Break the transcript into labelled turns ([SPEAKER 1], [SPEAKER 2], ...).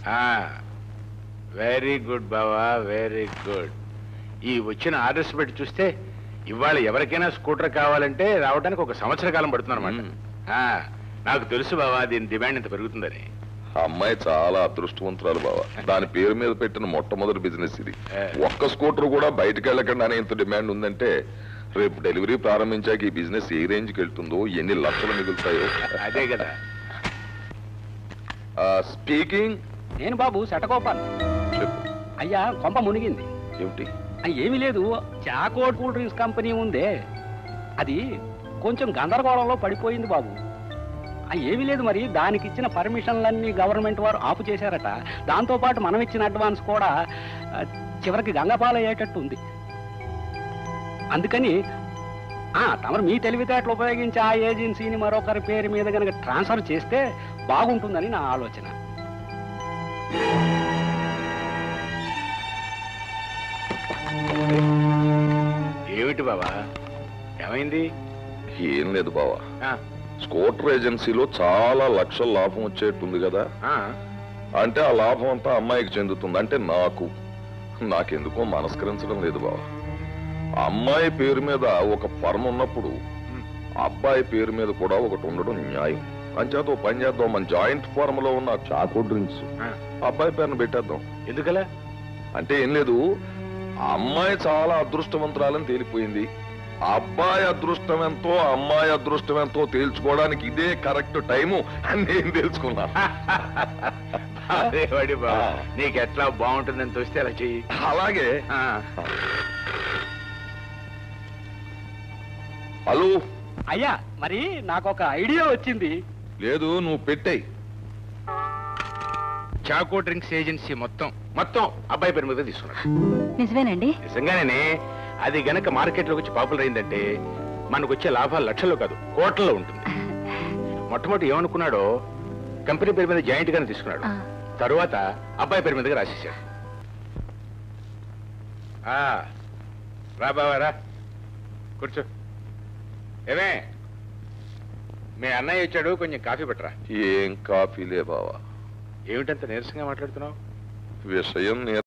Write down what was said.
[SPEAKER 1] Very good బావా very good ఈ వచ్చిన ఆర్డర్స్ పెట్టి చూస్తే ఇవాళ ఎవరికైనా స్కూటర్ కావాలంటే రావడానికి ఒక సంవత్సర కాలం పడుతుంది అనమాట
[SPEAKER 2] మ్మ్.
[SPEAKER 1] నాకు తెలుసు బావా దీని డిమాండ్ ఇంత పెరుగుతుందని
[SPEAKER 2] ఆ అమ్మాయి చాలా అదృష్టవంతురాలు బావ దాని పేరు మీద పెట్టిన మొట్టమొదటి బిజినెస్ ఇది
[SPEAKER 1] ఏ.
[SPEAKER 2] ఒక్క స్కూటర్ కూడా బయటకు వెళ్ళకుండానే ఇంత డిమాండ్ ఉందంటే రేపు డెలివరీ ప్రారంభించాక ఈ బిజినెస్ ఏ రేంజ్కి వెళ్తుందో ఎన్ని లక్షలు మిగులుతాయో
[SPEAKER 1] అదే కదా
[SPEAKER 2] స్పీకింగ్
[SPEAKER 3] నేను బాబు శటకోపాల్
[SPEAKER 2] చెప్పు
[SPEAKER 3] అయ్యా కొంప మునిగింది
[SPEAKER 2] ఏమిటి
[SPEAKER 3] ఆ, ఏమీ లేదు చాకోట్ కూల్ డ్రింక్స్ కంపెనీ ఉందే అది కొంచెం గందరగోళంలో పడిపోయింది బాబు ఆ, ఏమీ లేదు మరి దానికి ఇచ్చిన పర్మిషన్లన్నీ గవర్నమెంట్ వారు ఆపు చేశారట దాంతో పాటు మనం ఇచ్చిన అడ్వాన్స్ కూడా ఆ, చివరికి గంగపాలు అయ్యేటట్టు ఉంది అందుకని ఆ, తమరు మీ తెలివితేటలు ఉపయోగించి ఆ ఏజెన్సీని మరొకరి పేరు మీద కనుక ట్రాన్స్ఫర్ చేస్తే బాగుంటుందని నా ఆలోచన
[SPEAKER 1] ఏమిటి బావా ఏమైంది
[SPEAKER 2] ఏం లేదు బావా
[SPEAKER 1] ఆ,
[SPEAKER 2] స్కూటర్ ఏజెన్సీలో చాలా లక్షల లాభం వచ్చేట్టుంది కదా
[SPEAKER 1] ఆ,
[SPEAKER 2] అంటే ఆ లాభం అంతా అమ్మాయికి చెందుతుంది అంటే నాకు నాకెందుకో మనస్కరించడం లేదు బావ అమ్మాయి పేరు మీద ఒక ఫర్మ్ ఉన్నప్పుడు అబ్బాయి పేరు మీద కూడా ఒకటి ఉండడం న్యాయం అంచేత ఓ పని చేద్దాం మన జాయింట్ ఫార్మ్ లో ఉన్న చాకో డ్రింక్స్
[SPEAKER 1] ఆ.
[SPEAKER 2] అబ్బాయి పేరును పెట్టేద్దాం
[SPEAKER 1] ఎందుకలా
[SPEAKER 2] అంటే ఏం లేదు ఆ అమ్మాయి చాలా అదృష్టవంతురాలని తేలిపోయింది ఆ అబ్బాయి అదృష్టం ఎంతో ఆ అమ్మాయి అదృష్టం ఎంతో తేల్చుకోవడానికి ఇదే కరెక్ట్ టైము అని నేను తెలుసుకున్నా
[SPEAKER 1] అదే వాడి బావా
[SPEAKER 2] ఆ.
[SPEAKER 1] నీకు ఎట్లా బాగుంటుందని తోస్తే అలా చెయ్యి
[SPEAKER 2] అలాగే
[SPEAKER 1] ఆ,
[SPEAKER 2] హలో
[SPEAKER 3] అయ్యా మరి నాకు ఒక ఐడియా వచ్చింది
[SPEAKER 2] లేదు నువ్వు పెట్టాయి
[SPEAKER 1] చాకో డ్రింక్స్ ఏజెన్సీ మొత్తం మొత్తం అబ్బాయి పేరు మీద తీసుకున్నాడు
[SPEAKER 4] నిజమేనండి
[SPEAKER 1] నిజంగానే అది గనక మార్కెట్లోకి వచ్చి పాపులర్ అయిందంటే మనకు వచ్చే లాభాలు లక్షల్లో కాదు కోట్లలో ఉంటుంది మొట్టమొదటి ఏమనుకున్నాడో కంపెనీ పేరు మీద జాయింట్ గానే తీసుకున్నాడు
[SPEAKER 4] ఆ.
[SPEAKER 1] తరువాత అబ్బాయి పేరు మీదగా రాసేసాడు ఆ, రా బావా రా కూర్చో ఏమే మీ అన్నయ్య వచ్చాడు కొంచెం కాఫీ పెట్టరా
[SPEAKER 2] ఏం కాఫీలే బావా
[SPEAKER 1] ఏమిటంత నీరసంగా మాట్లాడుతున్నావు
[SPEAKER 2] విషయం నే